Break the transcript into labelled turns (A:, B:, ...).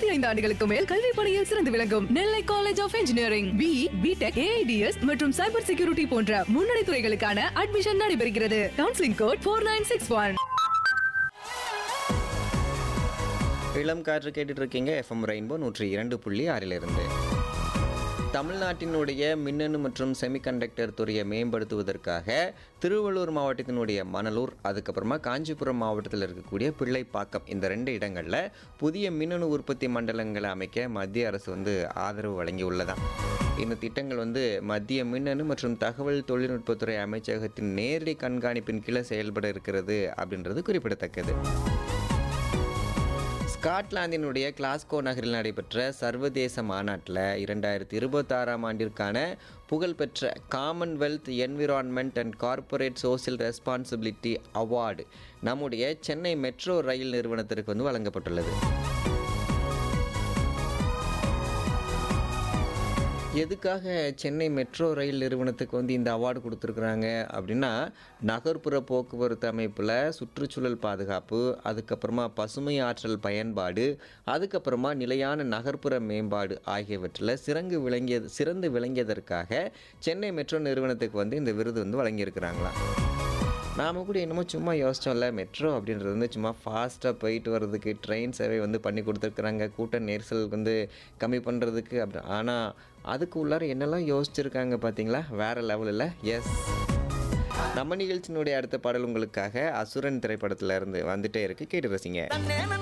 A: இருபத்தி ஐந்து ஆண்டுகளுக்கு மேல் கல்வி பணியில் சிறந்து விளங்கும் Nellai college of engineering B B Tech AIDS மற்றும் சைபர் செக்யூரிட்டி போன்ற முன்னணி துறைகளுக்கான அட்மிஷன் நடைபெறுகிறது counselling code four nine six one
B: இளம் காற்று கேட்டுட்டு இருக்கீங்க எஃப்எம் ரெயின்போ நூற்றி இரண்டு புள்ளி ஆறிலிருந்து தமிழ்நாட்டினுடைய மின்னணு மற்றும் செமிகண்டக்டர் துறையை மேம்படுத்துவதற்காக திருவள்ளூர் மாவட்டத்தினுடைய மணலூர் அதுக்கப்புறமா காஞ்சிபுரம் மாவட்டத்தில் இருக்கக்கூடிய பிள்ளைப்பாக்கம் இந்த ரெண்டு இடங்களில் புதிய மின்னணு உற்பத்தி மண்டலங்களை அமைக்க மத்திய அரசு வந்து ஆதரவு வழங்கியுள்ளதாம் இந்த திட்டங்கள் வந்து மத்திய மின்னணு மற்றும் தகவல் தொழில்நுட்பத்துறை அமைச்சகத்தின் நேரடி கண்காணிப்பின் கீழே செயல்பட இருக்கிறது அப்படின்றது குறிப்பிடத்தக்கது ஸ்காட்லாந்தினுடைய கிளாஸ்கோ நகரில் நடைபெற்ற சர்வதேச மாநாட்டில் இரண்டாயிரத்தி இருபத்தாறாம் ஆண்டிற்கான புகழ்பெற்ற commonwealth environment and corporate social responsibility award நம்முடைய சென்னை மெட்ரோ ரயில் நிறுவனத்திற்கு வந்து வழங்கப்பட்டுள்ளது எதுக்காக சென்னை மெட்ரோ ரயில் நிறுவனத்துக்கு வந்து இந்த அவார்டு கொடுத்துருக்குறாங்க அப்படின்னா நகர்ப்புற போக்குவரத்து அமைப்பில் சுற்றுச்சூழல் பாதுகாப்பு அதுக்கப்புறமா பசுமை ஆற்றல் பயன்பாடு அதுக்கப்புறமா நிலையான நகர்ப்புற மேம்பாடு ஆகியவற்றில் சிறங்கு விளங்கியது சிறந்து விளங்கியதற்காக சென்னை மெட்ரோ நிறுவனத்துக்கு வந்து இந்த விருது வந்து வழங்கியிருக்கிறாங்களாம் நாம் கூட என்னமோ சும்மா யோசிச்சோம்ல மெட்ரோ அப்படின்றது வந்து சும்மா ஃபாஸ்ட்டாக போயிட்டு வர்றதுக்கு ட்ரெயின் சேவை வந்து பண்ணி கொடுத்துருக்குறாங்க கூட்ட நெரிசல் வந்து கம்மி பண்ணுறதுக்கு அப்படி ஆனால் அதுக்கு உள்ளார என்னெல்லாம் யோசிச்சிருக்காங்க பார்த்தீங்களா வேறு லெவலில் எஸ் நம்ம நிகழ்ச்சியினுடைய அடுத்த பாடல் உங்களுக்காக அசுரன் திரைப்படத்துல இருந்து வந்துட்டே இருக்கு கேட்டு ரசிங்க